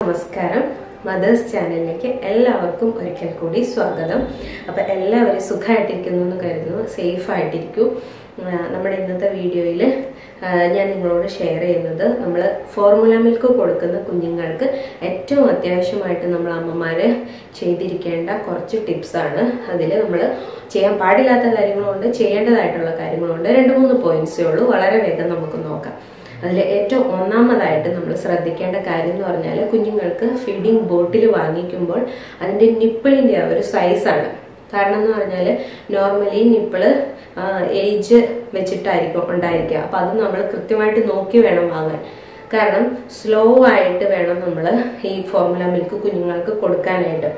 നമസ്കാരം മദേഴ്സ് ചാനലിലേക്ക് എല്ലാവർക്കും ഒരിക്കൽ കൂടി സ്വാഗതം അപ്പം എല്ലാവരും സുഖമായിട്ടിരിക്കുന്നു എന്ന് കരുതുന്നു സേഫ് ആയിട്ടിരിക്കും ആ, നമ്മുടെ ഇന്നത്തെ വീഡിയോയിൽ ഞാൻ നിങ്ങളോട് ഷെയർ ചെയ്യുന്നത് നമ്മൾ ഫോർമുല മിൽക്ക് കൊടുക്കുന്ന കുഞ്ഞുങ്ങൾക്ക് ഏറ്റവും അത്യാവശ്യമായിട്ട് നമ്മൾ അമ്മമാർ ചെയ്തിരിക്കേണ്ട കുറച്ച് ടിപ്സാണ് അതിൽ നമ്മൾ ചെയ്യാൻ പാടില്ലാത്ത കാര്യങ്ങളുണ്ട് ചെയ്യേണ്ടതായിട്ടുള്ള കാര്യങ്ങളുണ്ട് രണ്ട് മൂന്ന് പോയിന്റ്സേ ഉള്ളൂ വളരെ വേഗം നമുക്ക് നോക്കാം അതിൽ ഏറ്റവും ഒന്നാമതായിട്ട് നമ്മൾ ശ്രദ്ധിക്കേണ്ട കാര്യം എന്ന് പറഞ്ഞാൽ കുഞ്ഞുങ്ങൾക്ക് ഫീഡിങ് ബോട്ടിൽ വാങ്ങിക്കുമ്പോൾ അതിൻ്റെ നിപ്പിളിൻ്റെ ആ ഒരു സൈസാണ് കാരണം എന്ന് പറഞ്ഞാൽ നോർമലി നിപ്പിള് ഏജ് വെച്ചിട്ടായിരിക്കും ഉണ്ടായിരിക്കുക അപ്പം അത് നമ്മൾ കൃത്യമായിട്ട് നോക്കി വേണം വാങ്ങാൻ കാരണം സ്ലോ ആയിട്ട് വേണം നമ്മൾ ഈ ഫോർമുല മിൽക്ക് കുഞ്ഞുങ്ങൾക്ക് കൊടുക്കാനായിട്ട്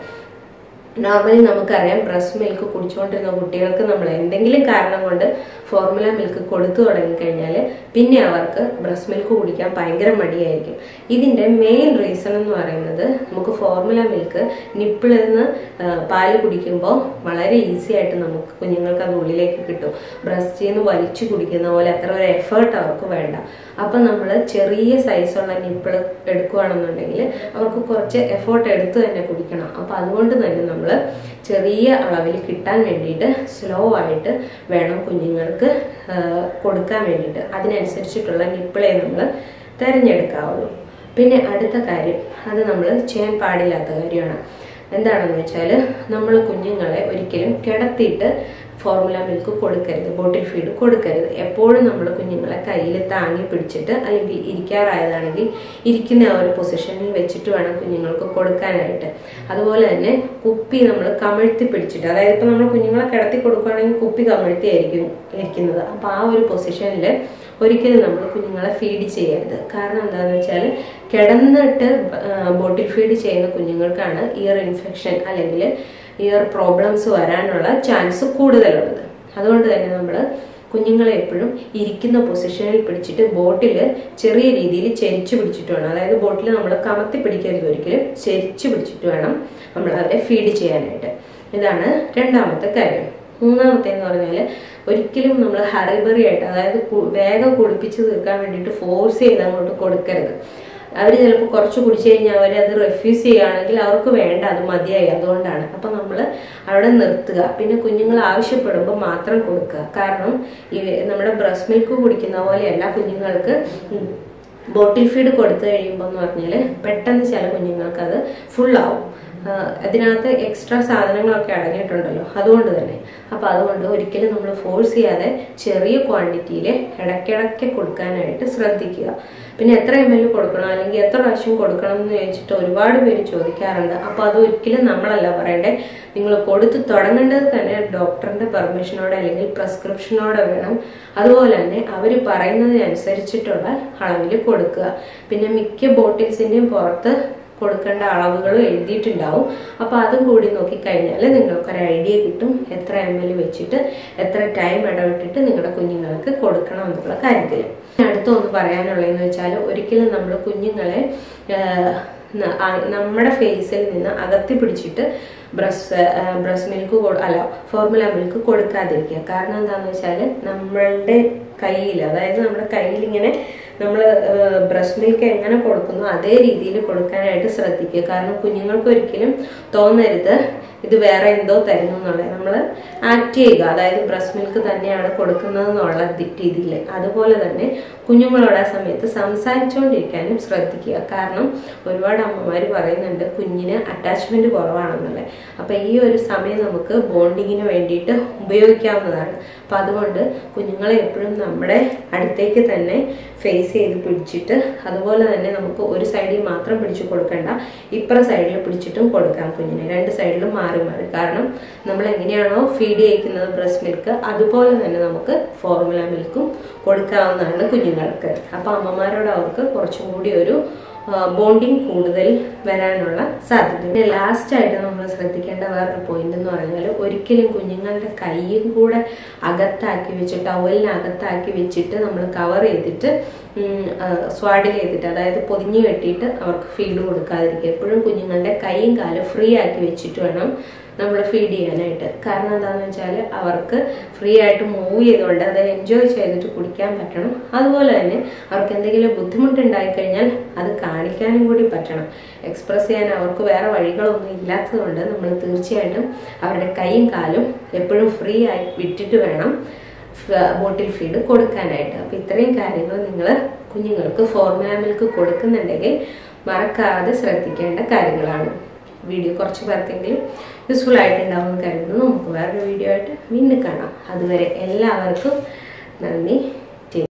നോർമലി നമുക്കറിയാം ബ്രസ്റ്റ് മിൽക്ക് കുടിച്ചുകൊണ്ടിരുന്ന കുട്ടികൾക്ക് നമ്മൾ എന്തെങ്കിലും കാരണം കൊണ്ട് ഫോർമുല മിൽക്ക് കൊടുത്തു തുടങ്ങിക്കഴിഞ്ഞാൽ പിന്നെ അവർക്ക് ബ്രസ്റ്റ് മിൽക്ക് കുടിക്കാൻ ഭയങ്കര മടിയായിരിക്കും ഇതിന്റെ മെയിൻ റീസൺ എന്ന് പറയുന്നത് നമുക്ക് ഫോർമുല മിൽക്ക് നിപ്പിളിൽ നിന്ന് ആ, പാല് കുടിക്കുമ്പോൾ വളരെ ഈസി ആയിട്ട് നമുക്ക് കുഞ്ഞുങ്ങൾക്ക് അത് ഉള്ളിലേക്ക് കിട്ടും ബ്രസ്റ്റിൽ നിന്ന് വലിച്ചു കുടിക്കുന്ന പോലെ അത്ര ഒരു എഫേർട്ട് അവർക്ക് വേണ്ട അപ്പം നമ്മൾ ചെറിയ സൈസുള്ള നിപ്പിൾ എടുക്കുകയാണെന്നുണ്ടെങ്കിൽ അവർക്ക് കുറച്ച് എഫേർട്ട് എടുത്ത് തന്നെ കുടിക്കണം അപ്പം അതുകൊണ്ട് തന്നെ നമ്മൾ ചെറിയ അളവിൽ കിട്ടാൻ വേണ്ടിയിട്ട് സ്ലോ ആയിട്ട് വേണം കുഞ്ഞുങ്ങൾക്ക് ആ, കൊടുക്കാൻ വേണ്ടിയിട്ട് അതിനനുസരിച്ചിട്ടുള്ള നിപ്പിളെ നമ്മൾ തിരഞ്ഞെടുക്കാവുള്ളൂ പിന്നെ അടുത്ത കാര്യം അത് നമ്മൾ ചെയ്യാൻ പാടില്ലാത്ത കാര്യമാണ് എന്താണെന്ന് വെച്ചാൽ നമ്മൾ കുഞ്ഞുങ്ങളെ ഒരിക്കലും കിടത്തിയിട്ട് ഫോർമുല മിൽക്ക് കൊടുക്കരുത് ബോട്ടിൽ ഫീഡ് കൊടുക്കരുത് എപ്പോഴും നമ്മൾ കുഞ്ഞുങ്ങളെ കയ്യിൽ താങ്ങി പിടിച്ചിട്ട് അല്ലെങ്കിൽ ഇരിക്കാറായതാണെങ്കിൽ ഇരിക്കുന്ന ആ ഒരു പൊസിഷനിൽ വെച്ചിട്ട് വേണം കുഞ്ഞുങ്ങൾക്ക് കൊടുക്കാനായിട്ട് അതുപോലെ തന്നെ കുപ്പി നമ്മൾ കമഴ്ത്തി പിടിച്ചിട്ട് അതായത് ഇപ്പം നമ്മൾ കുഞ്ഞുങ്ങളെ കിടത്തി കൊടുക്കുകയാണെങ്കിൽ കുപ്പി കമഴ്ത്തി ആയിരിക്കും ഇരിക്കുന്നത് അപ്പോൾ ആ ഒരു പൊസിഷനിൽ ഒരിക്കലും നമ്മൾ കുഞ്ഞുങ്ങളെ ഫീഡ് ചെയ്യരുത് കാരണം എന്താണെന്ന് വെച്ചാൽ കിടന്നിട്ട് ബോട്ടിൽ ഫീഡ് ചെയ്യുന്ന കുഞ്ഞുങ്ങൾക്കാണ് ഇയർ ഇൻഫെക്ഷൻ അല്ലെങ്കിൽ ഇയർ പ്രോബ്ലംസ് വരാനുള്ള ചാൻസ് കൂടുതലുള്ളത് അതുകൊണ്ട് തന്നെ നമ്മൾ കുഞ്ഞുങ്ങളെ എപ്പോഴും ഇരിക്കുന്ന പൊസിഷനിൽ പിടിച്ചിട്ട് ബോട്ടിൽ ചെറിയ രീതിയിൽ ചെരിച്ചു പിടിച്ചിട്ട് വേണം അതായത് ബോട്ടിൽ നമ്മൾ കമത്തി പിടിക്കരുത് ഒരിക്കലും ചെരിച്ചു പിടിച്ചിട്ട് വേണം നമ്മൾ അവരെ ഫീഡ് ചെയ്യാനായിട്ട് ഇതാണ് രണ്ടാമത്തെ കാര്യം മൂന്നാമത്തെ എന്ന് പറഞ്ഞാൽ ഒരിക്കലും നമ്മൾ ഹറിബറി ആയിട്ട് അതായത് കു- വേഗം കുടിപ്പിച്ച് തീർക്കാൻ വേണ്ടിയിട്ട് ഫോഴ്സ് ചെയ്ത് അങ്ങോട്ട് കൊടുക്കരുത് അവർ ചിലപ്പോൾ കുറച്ച് കുടിച്ചു കഴിഞ്ഞാൽ അവർ അത് റെഫ്യൂസ് ചെയ്യുകയാണെങ്കിൽ അവർക്ക് വേണ്ട അത് മതിയായി അതുകൊണ്ടാണ് അപ്പം നമ്മൾ അവിടെ നിർത്തുക പിന്നെ കുഞ്ഞുങ്ങൾ ആവശ്യപ്പെടുമ്പോൾ മാത്രം കൊടുക്കുക കാരണം ഈ നമ്മുടെ ബ്രസ്റ്റ് മിൽക്ക് കുടിക്കുന്ന പോലെയല്ല കുഞ്ഞുങ്ങൾക്ക് ഉം ബോട്ടിൽ ഫീഡ് കൊടുത്തു കഴിയുമ്പോൾ എന്ന് പറഞ്ഞാൽ പെട്ടെന്ന് ചില കുഞ്ഞുങ്ങൾക്ക് അത് ഫുള്ളാവും അതിനകത്ത് എക്സ്ട്രാ സാധനങ്ങളൊക്കെ അടങ്ങിയിട്ടുണ്ടല്ലോ അതുകൊണ്ട് തന്നെ അപ്പോൾ അതുകൊണ്ട് ഒരിക്കലും നമ്മൾ ഫോഴ്സ് ചെയ്യാതെ ചെറിയ ക്വാണ്ടിറ്റിയിൽ ഇടയ്ക്കിടയ്ക്ക് കൊടുക്കാനായിട്ട് ശ്രദ്ധിക്കുക പിന്നെ എത്ര എം എൽ കൊടുക്കണം അല്ലെങ്കിൽ എത്ര പ്രാവശ്യം കൊടുക്കണം എന്ന് ചോദിച്ചിട്ട് ഒരുപാട് പേര് ചോദിക്കാറുണ്ട് അപ്പോൾ അത് ഒരിക്കലും നമ്മളല്ല പറയണ്ടേ നിങ്ങൾ കൊടുത്ത് തുടങ്ങേണ്ടത് തന്നെ ഡോക്ടറിന്റെ പെർമിഷനോടെ അല്ലെങ്കിൽ പ്രിസ്ക്രിപ്ഷനോടെ വേണം അതുപോലെ തന്നെ അവർ പറയുന്നതിനനുസരിച്ചിട്ടുള്ള അളവിൽ കൊടുക്കുക പിന്നെ മിക്ക ബോട്ടിൽസിന്റെയും പുറത്ത് കൊടുക്കേണ്ട അളവുകളും എഴുതിയിട്ടുണ്ടാവും അപ്പോൾ അതും കൂടി നോക്കിക്കഴിഞ്ഞാൽ നിങ്ങൾക്കൊരു ഐഡിയ കിട്ടും എത്ര എം എൽ വെച്ചിട്ട് എത്ര ടൈം ഇടവിട്ടിട്ട് നിങ്ങളുടെ കുഞ്ഞുങ്ങൾക്ക് കൊടുക്കണം എന്നുള്ള കാര്യത്തിൽ അടുത്ത ഒന്ന് പറയാനുള്ളതെന്ന് വെച്ചാൽ ഒരിക്കലും നമ്മൾ കുഞ്ഞുങ്ങളെ ആഹ്, ന- ആ- നമ്മുടെ ഫേസിൽ നിന്ന് അകത്തി പിടിച്ചിട്ട് ബ്രസ്റ്റ് ബ്രസ്റ്റ് മിൽക്ക് അല്ല ഫോർമുല മിൽക്ക് കൊടുക്കാതിരിക്കുക കാരണം എന്താണെന്ന് വെച്ചാൽ നമ്മളുടെ കയ്യിൽ അതായത് നമ്മുടെ കയ്യിൽ ഇങ്ങനെ നമ്മൾ ബ്രസ്റ്റ് മിൽക്ക് എങ്ങനെ കൊടുക്കുന്നു അതേ രീതിയിൽ കൊടുക്കാനായിട്ട് ശ്രദ്ധിക്കുക കാരണം കുഞ്ഞുങ്ങൾക്ക് ഒരിക്കലും തോന്നരുത് ഇത് വേറെ എന്തോ തരുന്നു എന്നുള്ളത് നമ്മൾ ആക്ട് ചെയ്യുക അതായത് ബ്രസ്റ്റ് മിൽക്ക് തന്നെയാണ് കൊടുക്കുന്നത് എന്നുള്ള രീതിയിൽ അതുപോലെ തന്നെ കുഞ്ഞുങ്ങളോട് ആ സമയത്ത് സംസാരിച്ചുകൊണ്ടിരിക്കാനും ശ്രദ്ധിക്കുക കാരണം ഒരുപാട് അമ്മമാർ പറയുന്നുണ്ട് കുഞ്ഞിന് അറ്റാച്ച്മെന്റ് കുറവാണെന്നുള്ളത് അപ്പൊ ഈ ഒരു സമയം നമുക്ക് ബോണ്ടിങ്ങിന് വേണ്ടിയിട്ട് ഉപയോഗിക്കാവുന്നതാണ് അപ്പൊ അതുകൊണ്ട് കുഞ്ഞുങ്ങളെ എപ്പോഴും നമ്മുടെ അടുത്തേക്ക് തന്നെ ഫേസ് ചെയ്ത് പിടിച്ചിട്ട് അതുപോലെ തന്നെ നമുക്ക് ഒരു സൈഡിൽ മാത്രം പിടിച്ചു കൊടുക്കണ്ട ഇപ്പുറ സൈഡിൽ പിടിച്ചിട്ടും കൊടുക്കാം കുഞ്ഞിനെ രണ്ട് സൈഡിലും മാറി മാറി കാരണം നമ്മൾ എങ്ങനെയാണോ ഫീഡ് ചെയ്യിക്കുന്നത് ബ്രസ്റ്റ് മിൽക്ക് അതുപോലെ തന്നെ നമുക്ക് ഫോർമുല മിൽക്കും കൊടുക്കാവുന്നതാണ് കുഞ്ഞുങ്ങൾക്ക് അപ്പൊ അമ്മമാരോട് അവർക്ക് കുറച്ചും കൂടി ഒരു ബോണ്ടിങ് കൂടുതൽ വരാനുള്ള സാധ്യത പിന്നെ ലാസ്റ്റ് ആയിട്ട് നമ്മൾ ശ്രദ്ധിക്കേണ്ട വേറൊരു പോയിന്റ് എന്ന് പറഞ്ഞാൽ ഒരിക്കലും കുഞ്ഞുങ്ങളുടെ കൈയും കൂടെ അകത്താക്കി വെച്ച് ടവലിനകത്താക്കി വെച്ചിട്ട് നമ്മൾ കവർ ചെയ്തിട്ട് സ്വാഡിൽ ചെയ്തിട്ട് അതായത് പൊതിഞ്ഞു കെട്ടിയിട്ട് അവർക്ക് ഫീഡ് കൊടുക്കാതിരിക്കുക എപ്പോഴും കുഞ്ഞുങ്ങളുടെ കൈയും കാലും ഫ്രീ ആക്കി വെച്ചിട്ട് വേണം നമ്മൾ ഫീഡ് ചെയ്യാനായിട്ട് കാരണം എന്താണെന്ന് വെച്ചാൽ അവർക്ക് ഫ്രീ ആയിട്ട് മൂവ് ചെയ്തുകൊണ്ട് അത് എൻജോയ് ചെയ്തിട്ട് കുടിക്കാൻ പറ്റണം അതുപോലെ തന്നെ അവർക്ക് എന്തെങ്കിലും ബുദ്ധിമുട്ടുണ്ടായി കഴിഞ്ഞാൽ അത് കാണിക്കാനും കൂടി പറ്റണം എക്സ്പ്രസ് ചെയ്യാൻ അവർക്ക് വേറെ വഴികളൊന്നും ഇല്ലാത്തതുകൊണ്ട് നമ്മൾ തീർച്ചയായിട്ടും അവരുടെ കൈയും കാലും എപ്പോഴും ഫ്രീ ആയി വിട്ടിട്ട് വേണം ബോട്ടിൽ ഫീഡ് കൊടുക്കാനായിട്ട് അപ്പം ഇത്രയും കാര്യങ്ങൾ നിങ്ങൾ കുഞ്ഞുങ്ങൾക്ക് ഫോർമുല മിൽക്ക് കൊടുക്കുന്നുണ്ടെങ്കിൽ മറക്കാതെ ശ്രദ്ധിക്കേണ്ട കാര്യങ്ങളാണ് വീഡിയോ കുറച്ച് പേർക്കെങ്കിലും യൂസ്ഫുൾ ആയിട്ടുണ്ടാവും എന്ന് കരുതുന്നു നമുക്ക് വേറൊരു വീഡിയോ ആയിട്ട് വീണ്ടും കാണാം അതുവരെ എല്ലാവർക്കും നന്ദി